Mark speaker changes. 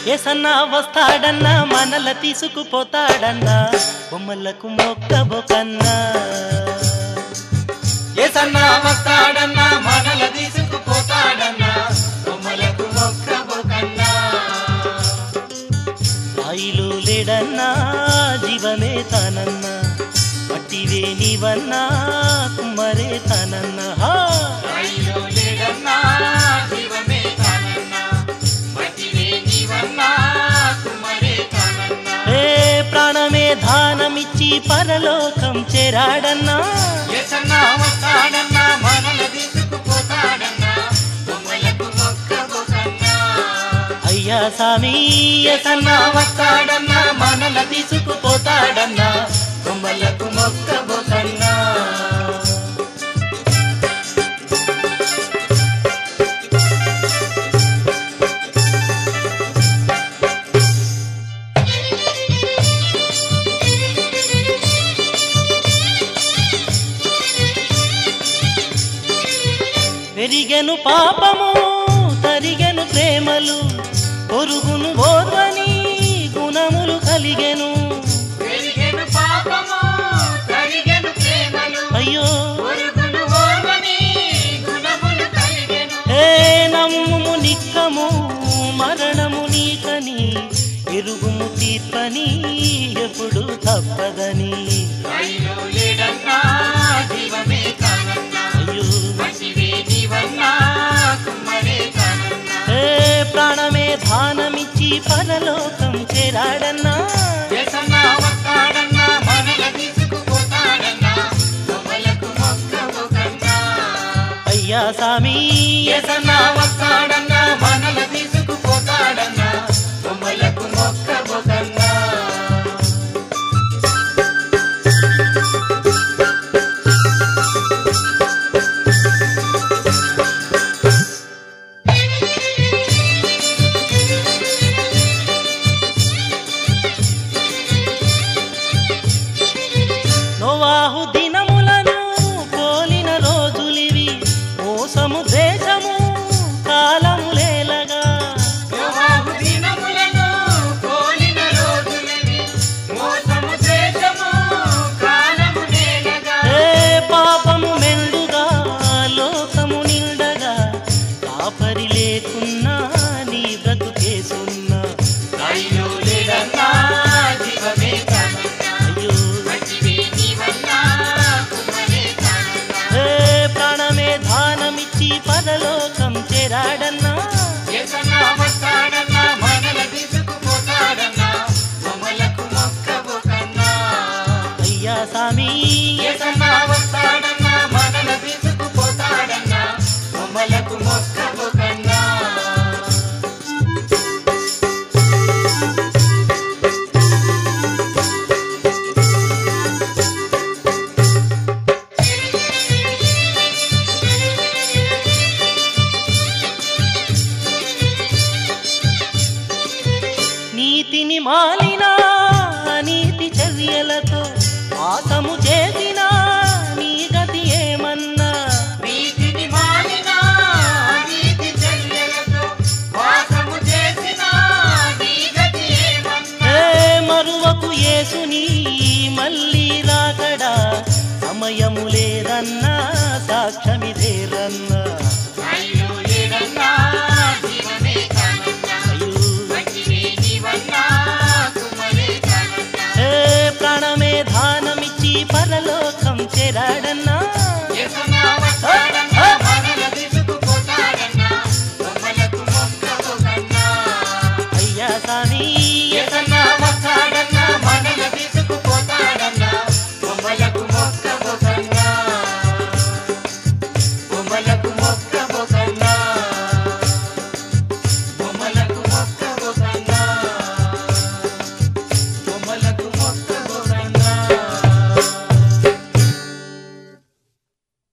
Speaker 1: ఎసన్నా వస్తాడన్నా మనల తీసుకుపోతాడన్నా బొమ్మలకు మొక్కబోకన్నా
Speaker 2: ఏసన్నా వస్తాడన్నా మనల తీసుకుపోతాడన్నా బొమ్మలకు మొక్కబోకన్నా
Speaker 1: రాయిలు లేడన్నా జీవమే తానన్నా మట్టివే నీవన్నా కుమ్మరే తానన్నా హా!
Speaker 2: రాయిలో లేడన్నా జీవమే తానన్నా మట్టివే నీవన్నా కుమ్మరే తానన్నా
Speaker 1: ఏ ప్రాణమే దానమిచ్చి పరలోకం చేరాడన్నా
Speaker 2: ఏసన్నా వస్తాడన్నా మనల తీసుకుపోతాడన్నా బొమ్మలకు మొక్కబోకన్నా
Speaker 1: అయ్యా సామి
Speaker 2: ఏసన్నా వస్తాడన్నా మనల తీసుకుపోతాడన్నా బొమ్మలకు మొక్కబోకన్నా
Speaker 1: పెరిగెను పాపము తరిగెను ప్రేమలు పొరుగును ఓర్వని గుణములు కలిగెను
Speaker 2: పెరిగెను పాపము కరిగెను ప్రేమలు
Speaker 1: అయ్యో
Speaker 2: పొరుగును ఓర్వని గుణములు కలిగెను
Speaker 1: ఏ నమ్ముము నిక్కము మరణము నీకని ఎరుగుము తీర్పని ఎప్పుడు తప్పదని
Speaker 2: రాయిలో లేడన్నా జీవమే కానన్నా
Speaker 1: అయ్యో
Speaker 2: మట్టివే నీవన్నా కుమ్మరే కానన్నా
Speaker 1: ఏ ప్రాణమే దానమిచ్చి పరలోకం చేరాడన్నా
Speaker 2: ఏసన్నా వస్తాడన్నా మనల తీసుకుపోతాడన్నా బొమ్మలకు మొక్కబోకన్నా
Speaker 1: అయ్యా సామి
Speaker 2: ఏసన్నా వస్తాడన్నా మనల తీసుకుపోతాడన్నా బొమ్మలకు మొక్కబోకన్నా
Speaker 1: నోవాహు దినములను పోలిన రోజులివి మోసము దేశము కాలము లేలగా
Speaker 2: యోహాను దినములను పోలిన రోజులవి, మోసము చేసము కాలము నేలగా.
Speaker 1: ఏ పాపము మెండుగా లోకము నిండగా కాపరి లేకున్నా నీ బ్రతుకేసున్నా
Speaker 2: రాయిలో లేడన్నా జీవమే కానన్నా,
Speaker 1: అయ్యో
Speaker 2: మట్టివే నీవన్నా కుమ్మరే కానన్నా.
Speaker 1: ఏ ప్రాణమే దానమిచ్చి పరలోకం చేరాడన్నా
Speaker 2: యేసన్నా వస్తాడన్నా, మనల తీసుకుపోతాడన్నా, బొమ్మలకు మొక్కబోకన్నా.
Speaker 1: అయ్యా సామి
Speaker 2: యేసన్నా వస్తాడన్నా, మనల తీసుకుపోతాడన్నా, బొమ్మలకు మొక్కబోకన్నా.
Speaker 1: నీతిని మాల